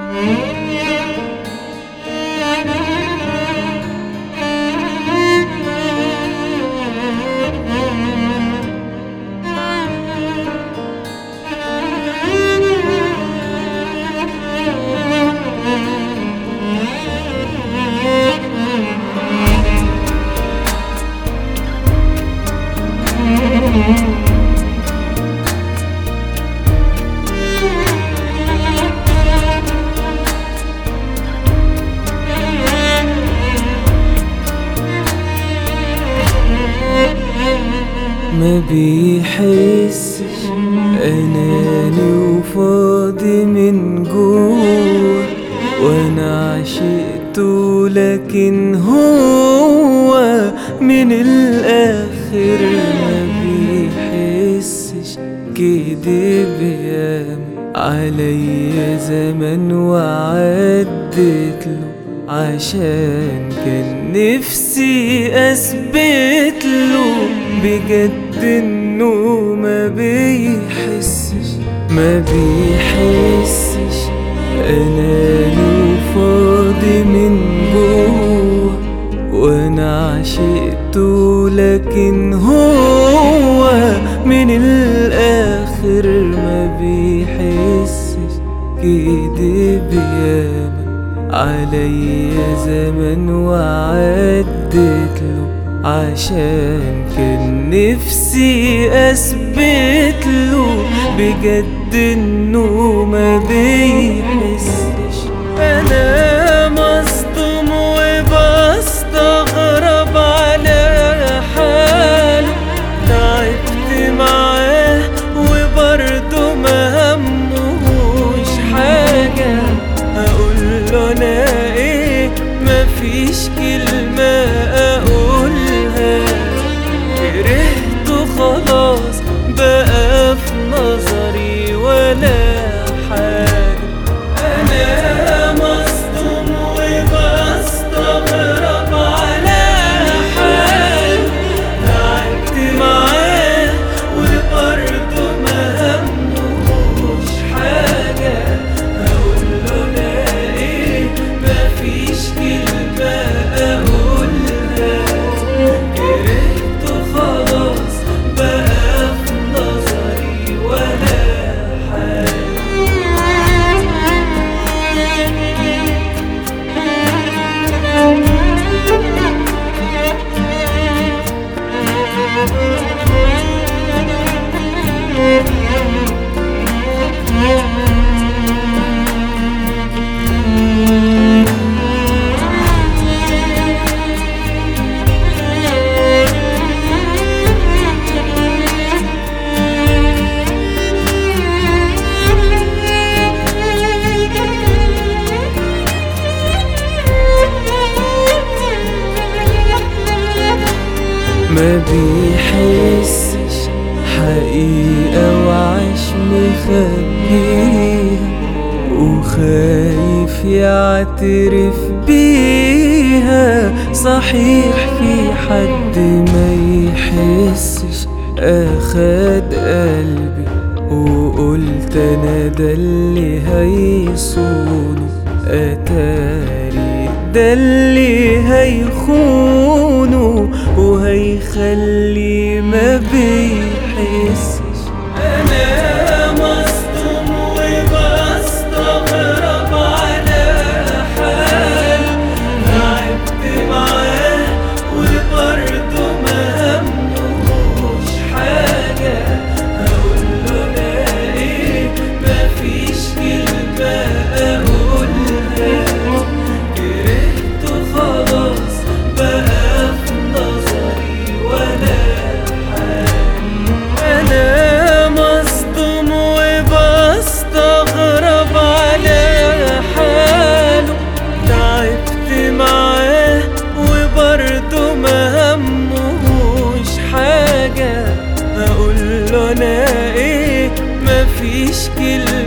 ما بيحسش اناني وفاضي من جوه وانا عشقته لكن هو من الاخر ما بيحسش كدب ياما عليا زمن وعدت له عشان كان نفسي اثبت له بجد انه ما بيحسش ما بيحسش اناني وفاضي من جوه وانا عشقته لكن هو من الاخر ما بيحسش كدب ياما عليا زمن وعدت له عشان كان نفسي اثبت له بجد انه ما بيحسش انا مصدوم وبستغرب على حاله تعبت معاه وبرضه ما همهوش حاجة هقول له انا ايه مفيش كلمة اقولها كرهته خلاص بقى في نظري ولا حاجة انا مصدوم وبستغرب على حاله تعبت معاه وبرضه ما همهوش حاجة هقول له انا ايه مفيش كلمة اقولها كرهته خلاص بقى في نظري ولا ما بيحسش حقيقة وعاش مخبيها وخايف يعترف بيها صحيح في حد ما يحسش اخد قلبي وقلت انا ده اللي هيصونه اتاري ده اللي هيخونه وهيخلي ما بيحسش انا مصدوم وبستغرب على حاله تعبت معاه وبرضه ما همهوش حاجة هقول له انا ايه مفيش كلمة اقولها كرهته خلاص بقى في نظري ولا انا مصدوم وبستغرب على حاله تعبت معاه وبرضه ما همهوش حاجة هقول له انا ايه مفيش كلمة